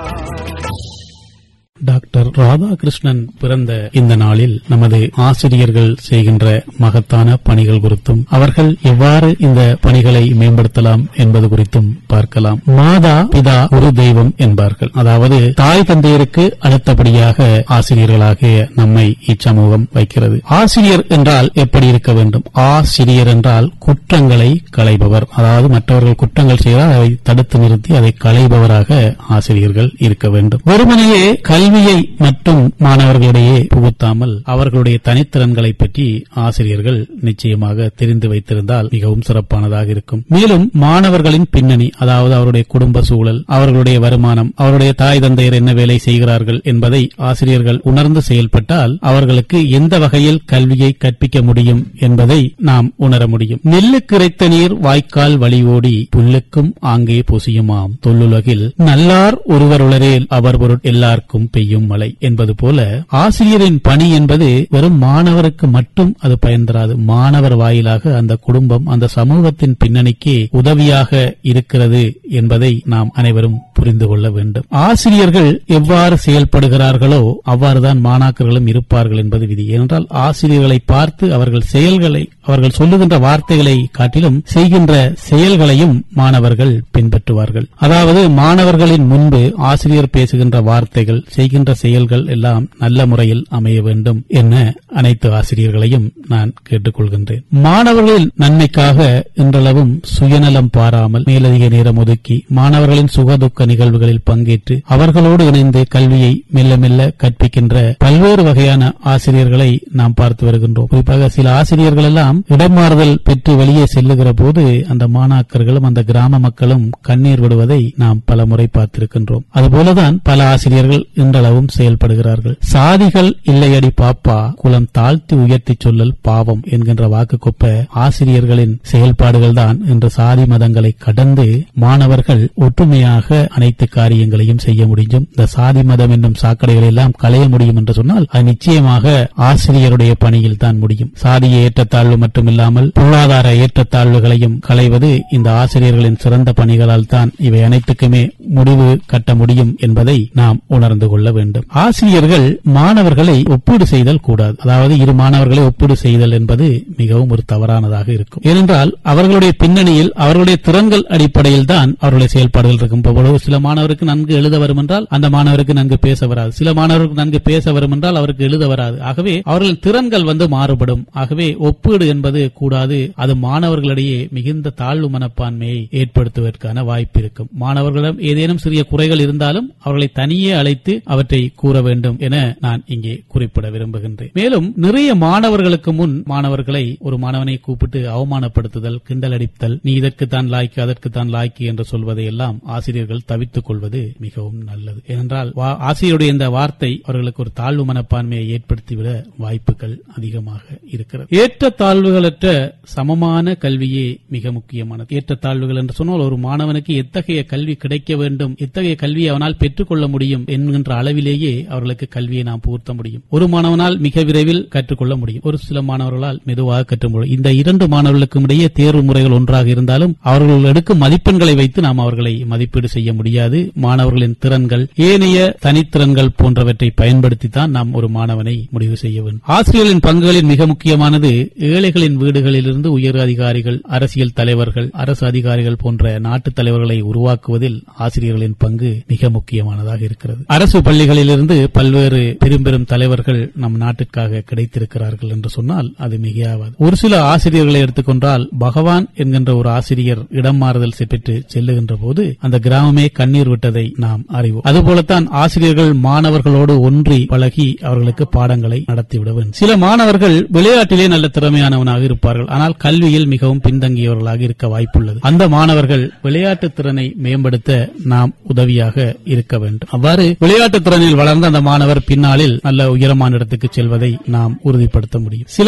doctor Radhakrishnan பிறந்த இந்த நாளில் நமது ஆசிரியர்கள் செய்கின்ற மகத்தான பணிகள் குறித்தும் அவர்கள் எவ்வாறு இந்த பணிகளை மேம்படுத்தலாம் என்பது குறித்தும் பார்க்கலாம் மாதா பிதா ஒரு தெய்வம் என்பார்கள் அதாவது தாய் தந்தையருக்கு அடுத்தபடியாக ஆசிரியர்களாகிய நம்மை இச்சமூகம் வைக்கிறது ஆசிரியர் என்றால் எப்படி இருக்க வேண்டும் ஆசிரியர் என்றால் குற்றங்களை களைபவர் அதாவது மற்றவர்கள் குற்றங்கள் செய்தால் அதை தடுத்து நிறுத்தி அதை களைபவராக ஆசிரியர்கள் இருக்க வேண்டும் வெறுமனையே கல்வியை மட்டும் மாணவர்களிடையே புகுத்தாமல் அவர்களுடைய தனித்திறன்களை பற்றி ஆசிரியர்கள் நிச்சயமாக தெரிந்து வைத்திருந்தால் மிகவும் சிறப்பானதாக இருக்கும் மேலும் மாணவர்களின் பின்னணி அதாவது அவருடைய குடும்ப சூழல் அவர்களுடைய வருமானம் அவருடைய தாய் தந்தையர் என்ன வேலை செய்கிறார்கள் என்பதை ஆசிரியர்கள் உணர்ந்து செயல்பட்டால் அவர்களுக்கு எந்த வகையில் கல்வியை கற்பிக்க முடியும் என்பதை நாம் உணர முடியும் நெல்லுக்கு இறைத்த நீர் வாய்க்கால் வழி ஓடி புல்லுக்கும் ஆங்கே பொசியுமாம் தொல்லுலகில் நல்லார் ஒருவருளரேல் அவர் பொருட் எல்லாருக்கும் பெய்யும் மழை என்பது போல ஆசிரியரின் பணி என்பது வெறும் மாணவருக்கு மட்டும் அது பயன் தராது மாணவர் வாயிலாக அந்த குடும்பம் அந்த சமூகத்தின் பின்னணிக்கு உதவியாக இருக்கிறது என்பதை நாம் அனைவரும் புரிந்து கொள்ள வேண்டும் ஆசிரியர்கள் எவ்வாறு செயல்படுகிறார்களோ அவ்வாறுதான் மாணாக்கர்களும் இருப்பார்கள் என்பது விதி ஏனென்றால் ஆசிரியர்களை பார்த்து அவர்கள் செயல்களை அவர்கள் சொல்லுகின்ற வார்த்தைகளை காட்டிலும் செய்கின்ற செயல்களையும் மாணவர்கள் பின்பற்றுவார்கள் அதாவது மாணவர்களின் முன்பு ஆசிரியர் பேசுகின்ற வார்த்தைகள் செய்கின்ற செயல்கள் எல்லாம் நல்ல முறையில் அமைய வேண்டும் என அனைத்து ஆசிரியர்களையும் நான் கேட்டுக்கொள்கின்றேன் மாணவர்களின் நன்மைக்காக இன்றளவும் சுயநலம் பாராமல் மேலதிக நேரம் ஒதுக்கி மாணவர்களின் சுகதுக்க நிகழ்வுகளில் பங்கேற்று அவர்களோடு இணைந்து கல்வியை மெல்ல மெல்ல கற்பிக்கின்ற பல்வேறு வகையான ஆசிரியர்களை நாம் பார்த்து வருகின்றோம் குறிப்பாக சில ஆசிரியர்கள் எல்லாம் இடமாறுதல் பெற்று வெளியே செல்லுகிற போது அந்த மாணாக்கர்களும் அந்த கிராம மக்களும் கண்ணீர் விடுவதை நாம் பல முறை பார்த்திருக்கின்றோம் அதுபோலதான் பல ஆசிரியர்கள் இன்றளவும் செயல்படுகிறார்கள் சாதிகள் இல்லையடி பாப்பா குலம் தாழ்த்தி உயர்த்தி சொல்லல் பாவம் என்கின்ற வாக்குக்கொப்ப ஆசிரியர்களின் செயல்பாடுகள் தான் இன்று சாதி மதங்களை கடந்து மாணவர்கள் ஒற்றுமையாக அனைத்து காரியங்களையும் செய்ய முடியும் இந்த சாதி மதம் என்னும் சாக்கடைகளை எல்லாம் களைய முடியும் என்று சொன்னால் அது நிச்சயமாக ஆசிரியருடைய பணியில் தான் முடியும் சாதிய ஏற்றத்தாழ்வு மட்டுமில்லாமல் பொருளாதார ஏற்றத்தாழ்வுகளையும் களைவது இந்த ஆசிரியர்களின் சிறந்த பணிகளால் தான் இவை அனைத்துக்குமே முடிவு கட்ட முடியும் என்பதை நாம் உணர்ந்து கொள்ள வேண்டும் ஆசிரியர்கள் மாணவர்களை ஒப்பீடு செய்தல் கூடாது அதாவது இரு மாணவர்களை ஒப்பீடு செய்தல் என்பது மிகவும் ஒரு தவறானதாக இருக்கும் ஏனென்றால் அவர்களுடைய பின்னணியில் அவர்களுடைய திறன்கள் அடிப்படையில் தான் அவர்களுடைய செயல்பாடுகள் இருக்கும் இப்பொழுது சில மாணவருக்கு நன்கு எழுத வரும் என்றால் அந்த மாணவருக்கு நன்கு பேச வராது சில மாணவருக்கு நன்கு பேச வரும் என்றால் அவருக்கு எழுத வராது ஆகவே அவர்களின் திறன்கள் வந்து மாறுபடும் ஆகவே ஒப்பீடு என்பது கூடாது அது மாணவர்களிடையே மிகுந்த தாழ்வு மனப்பான்மையை ஏற்படுத்துவதற்கான வாய்ப்பு இருக்கும் மாணவர்களிடம் ஏதேனும் சிறிய குறைகள் இருந்தாலும் அவர்களை தனியே அழைத்து அவற்றை கூற வேண்டும் என நான் இங்கே குறிப்பிட விரும்புகின்றேன் மேலும் நிறைய மாணவர்களுக்கு முன் மாணவர்களை ஒரு மாணவனை கூப்பிட்டு அவமானப்படுத்துதல் கிண்டல் அடித்தல் நீ இதற்குத்தான் லாய்க்கு அதற்குத்தான் லாய்க்கு என்று சொல்வதை எல்லாம் ஆசிரியர்கள் தவித்துக் கொள்வது மிகவும் நல்லது ஏனென்றால் வா- ஆசிரியருடைய இந்த வார்த்தை அவர்களுக்கு ஒரு தாழ்வு மனப்பான்மையை ஏற்படுத்திவிட வாய்ப்புகள் அதிகமாக இருக்கிறது ஏற்ற தாழ்வுகளற்ற சமமான கல்வியே மிக முக்கியமானது ஏற்ற தாழ்வுகள் என்று சொன்னால் ஒரு மாணவனுக்கு எத்தகைய கல்வி கிடைக்க வேண்டும் எத்தகைய கல்வியை அவனால் பெற்றுக்கொள்ள முடியும் என்கின்ற அளவிலேயே அவர்களுக்கு கல்வியை நாம் புகுத்த முடியும் ஒரு மாணவனால் மிக விரைவில் கற்றுக்கொள்ள முடியும் ஒரு சில மாணவர்களால் மெதுவாக கற்று முடியும் இந்த இரண்டு மாணவர்களுக்கும் இடையே தேர்வு முறைகள் ஒன்றாக இருந்தாலும் அவர்கள் எடுக்கும் மதிப்பெண்களை வைத்து நாம் அவர்களை மதிப்பீடு செய்ய முடியாது மாணவர்களின் திறன்கள் ஏனைய தனித்திறன்கள் போன்றவற்றை பயன்படுத்தித்தான் நாம் ஒரு மாணவனை முடிவு செய்ய வேண்டும் ஆசிரியர்களின் பங்குகளில் மிக முக்கியமானது ஏழைகளின் வீடுகளிலிருந்து உயர் அதிகாரிகள் அரசியல் தலைவர்கள் அரசு அதிகாரிகள் போன்ற நாட்டு தலைவர்களை உருவாக்குவதில் ஆசிரியர்களின் பங்கு மிக முக்கியமானதாக இருக்கிறது அரசு பள்ளிகளிலிருந்து பல்வேறு பெரும் பெரும் தலைவர்கள் நம் நாட்டிற்காக கிடைத்திருக்கிறார்கள் என்று சொன்னால் அது மிகையாவது ஒரு சில ஆசிரியர்களை எடுத்துக்கொண்டால் பகவான் என்கின்ற ஒரு ஆசிரியர் இடம் மாறுதல் செ- பெற்று செல்லுகின்ற போது அந்த கிராமமே கண்ணீர் விட்டதை நாம் அறிவோம் அதுபோலத்தான் ஆசிரியர்கள் மாணவர்களோடு ஒன்றி பழகி அவர்களுக்கு பாடங்களை நடத்திவிட வேண்டும் சில மாணவர்கள் விளையாட்டிலே நல்ல திறமையானவனாக இருப்பார்கள் ஆனால் கல்வியில் மிகவும் பின்தங்கியவர்களாக இருக்க வாய்ப்புள்ளது அந்த மாணவர்கள் விளையாட்டு திறனை மேம்படுத்த நாம் உதவியாக இருக்க வேண்டும் அவ்வாறு விளையாட்டு திறனில் வளர்ந்த அந்த மாணவர் பின்னாளில் நல்ல உயரமான இடத்துக்கு செல்வதை நாம் உறுதிப்படுத்த முடியும் சில